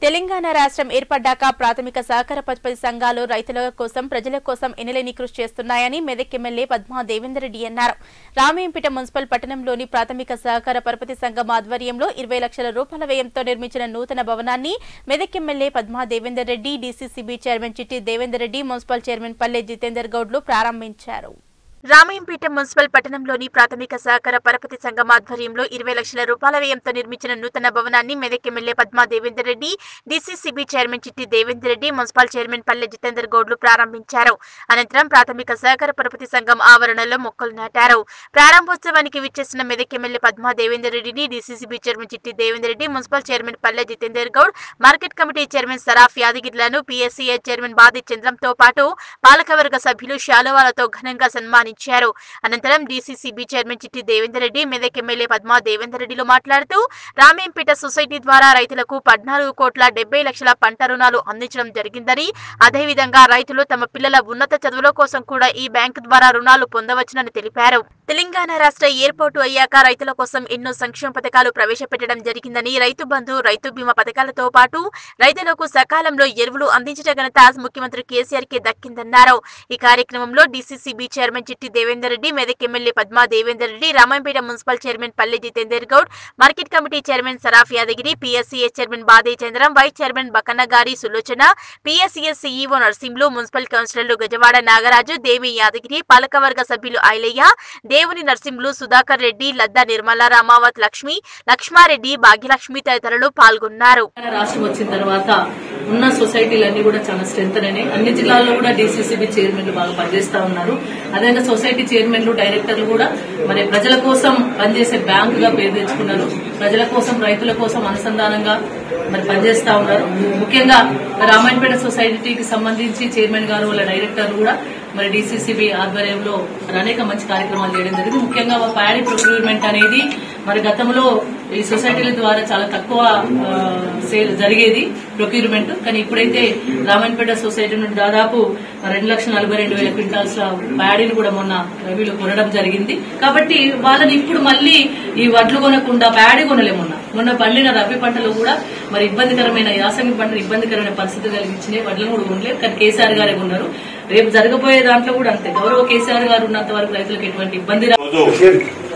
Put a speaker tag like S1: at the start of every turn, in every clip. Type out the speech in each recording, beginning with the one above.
S1: తెలంగాణ రాష్ట్రం ఏర్పడ్డాక ప్రాథమిక సహకార పరపతి సంఘాలు రైతుల కోసం ప్రజల కోసం ఎనలేని కృషి చేస్తున్నాయని మెదక్ ఎమ్మెల్యే పద్మా దేవేందర్ రెడ్డి అన్నారు రామేంపేట మున్సిపల్ పట్టణంలోని ప్రాథమిక సహకార పరపతి సంఘం ఆధ్వర్యంలో ఇరవై లక్షల రూపాయల వ్యయంతో నిర్మించిన నూతన భవనాన్ని Medak MLA Padma Devender Reddy DCCB chairman Chitti Devender Reddy municipal chairman Palle Jitender గౌడ్లు ప్రారంభించారు రామాయంపేట మున్సిపల్ పట్టణంలోని ప్రాథమిక సహకార పరపతి సంఘం ఆధ్వర్యంలో ఇరవై లక్షల రూపాయల వ్యయంతో నిర్మించిన నూతన భవనాన్ని Medak MLA Padma Devender Reddy DCCB chairman Chitti Devender Reddy municipal chairman Palle Jitender గౌడ్లు ప్రారంభించారు అనంతరం ప్రాథమిక సహకార పరపతి సంఘం ఆవరణలో మొక్కలు నాటారు ప్రారంభోత్సవానికి విచ్చేసిన మెదక్ ఎమ్మెల్యే పద్మా దేవేందర్ రెడ్డిని DCCB chairman Chitti Devender Reddy municipal chairman Palle Jitender Goud market committee chairman Saraf యాదగిరిలను పీఎస్సీఏ చైర్మన్ బాది చంద్రంతో పాటు పాలకవర్గ సభ్యులు శాలువాలతో ఘనంగా సన్మానించారు అనంతరం DCCB chairman Chitti Devender Reddy Medak MLA Padma Devender రెడ్డిలు మాట్లాడుతూ రామేంపేట సొసైటీ ద్వారా రైతులకు పద్నాలుగు కోట్ల డెబ్బై లక్షల పంట రుణాలు అందించడం జరిగిందని అదేవిధంగా రైతులు తమ పిల్లల ఉన్నత చదువుల కోసం కూడా ఈ బ్యాంకు ద్వారా రుణాలు పొందవచ్చునని తెలిపారు తెలంగాణ రాష్ట్ర ఏర్పాటు అయ్యాక రైతుల కోసం ఎన్నో సంక్షేమ పథకాలు ప్రవేశపెట్టడం జరిగిందని రైతు బంధు రైతు బీమా పథకాలతో పాటు రైతులకు సకాలంలో ఎరువులు అందించడం ఘనత ముఖ్యమంత్రి కేసీఆర్ కి దక్కిందన్నారు ఈ కార్యక్రమంలో DCCB chairman Chitti Devender Reddy Medak MLA Padma Devender Reddy Ramayampet municipal chairman Palle Jitender Goud market committee chairman Saraf Yadagiri PSCS chairman Bade Chandram vice chairman Bakannagari Sulochana PSCS CEO Narsimhulu municipal కౌన్సిలర్లు గజవాడ నాగరాజు దేవి యాదగిరి పాలకవర్గ సభ్యులు ఐలయ్య దేవుని నర్సింహులు సుధాకర్ రెడ్డి లద్దా నిర్మల రామావత్ లక్ష్మి లక్ష్మారెడ్డి భాగ్యలక్ష్మి తదితరులు పాల్గొన్నారు
S2: తెలంగాణ రాష్ట్రం వచ్చిన తర్వాత ఉన్న సొసైటీలన్నీ కూడా చాలా స్ట్రెంత్ అయినాయి అన్ని జిల్లాల్లో కూడా డీసీసీబీ చైర్మన్లు బాగా పనిచేస్తా ఉన్నారు అదేవిధంగా సొసైటీ చైర్మన్లు డైరెక్టర్లు కూడా మరి ప్రజల కోసం పనిచేసే బ్యాంక్ గా పేరు తెచ్చుకున్నారు ప్రజల కోసం రైతుల కోసం అనుసంధానంగా మరి పనిచేస్తా ఉన్నారు ముఖ్యంగా రామాయణపేట సొసైటీకి సంబంధించి చైర్మన్ గారు వాళ్ళ డైరెక్టర్లు కూడా మరి డీసీసీబీ ఆధ్వర్యంలో మరి అనేక మంచి కార్యక్రమాలు చేయడం జరిగింది ముఖ్యంగా ప్యాడీ ప్రొక్యూర్మెంట్ అనేది మరి గతంలో ఈ సొసైటీల ద్వారా చాలా తక్కువ ఆ, సేల్ జరిగేది ప్రొక్యూర్మెంట్ కానీ ఇప్పుడైతే రామన్పేట సొసైటీ నుండి దాదాపు రెండు లక్షల నలభై రెండు వేల క్వింటాల్స్ ప్యాడీని కూడా మొన్న రవిలో కొనడం జరిగింది కాబట్టి వాళ్ళని ఇప్పుడు మళ్ళీ ఈ వడ్లు కొనకుండా ప్యాడీ కొనలేము మొన్న మొన్న పండిన రబీ పంటలు కూడా మరి ఇబ్బందికరమైన యాసంగి పంటలు ఇబ్బందికరమైన పరిస్థితి కలిగించినాయి వడ్లను కూడా కొనలేదు కానీ కేసీఆర్ గారే ఉన్నారు రేపు జరగబోయే దాంట్లో కూడా అంతే గౌరవ కేసీఆర్ గారు ఉన్నంత వరకు రైతులకు ఎటువంటి ఇబ్బంది రా-
S3: రోజు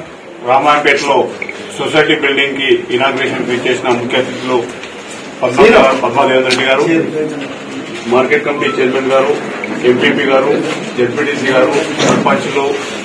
S3: రామాయపేటలో సొసైటీ బిల్డింగ్ కి ఇనాగ్రేషన్ చేసిన ముఖ్య అతిథులు పద్మా గారు పద్మాదేవేంద్ర రెడ్డి గారు మార్కెట్ కమిటీ చైర్మన్ గారు ఎంపీపీ గారు జడ్పీటీసీ గారు సర్పంచ్లు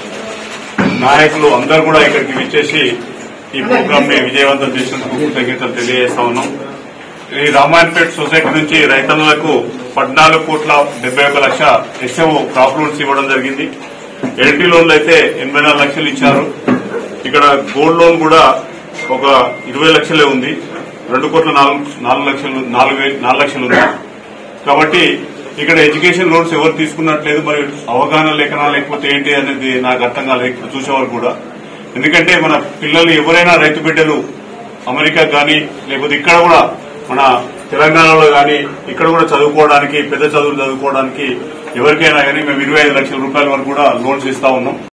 S3: నాయకులు అందరూ కూడా ఇక్కడికి విచ్చేసి ఈ ప్రోగ్రామ్ ని విజయవంతం చేసినందుకు కృతజ్ఞతలు తెలియజేస్తా ఉన్నాం ఈ రామాయణపేట సొసైటీ నుంచి రైతన్నలకు పద్నాలుగు కోట్ల డెబ్బై ఒక లక్ష ఎస్ఎం క్రాప్ లోన్స్ ఇవ్వడం జరిగింది ఎల్టీ లోన్లు అయితే ఎనభై నాలుగు లక్షలు ఇచ్చారు ఇక్కడ గోల్డ్ లోన్ కూడా ఒక ఇరవై లక్షలే ఉంది రెండు కోట్ల నాలుగు నాలుగు లక్షలు నాలుగు వే- నాలుగు లక్షలు ఉంది కాబట్టి ఇక్కడ ఎడ్యుకేషన్ లోన్స్ ఎవరు తీసుకున్నట్లేదు మరి అవగాహన లేకనా లేకపోతే ఏంటి అనేది నాకు అర్థం కాలేదు ఇక్కడ చూసేవారు కూడా ఎందుకంటే మన పిల్లలు ఎవరైనా రైతు బిడ్డలు అమెరికా కానీ లేకపోతే ఇక్కడ కూడా మన తెలంగాణలో కానీ ఇక్కడ కూడా చదువుకోవడానికి పెద్ద చదువులు చదువుకోవడానికి ఎవరికైనా కానీ మేము ఇరవై ఐదు లక్షల రూపాయల వరకు కూడా లోన్స్ ఇస్తా ఉన్నాం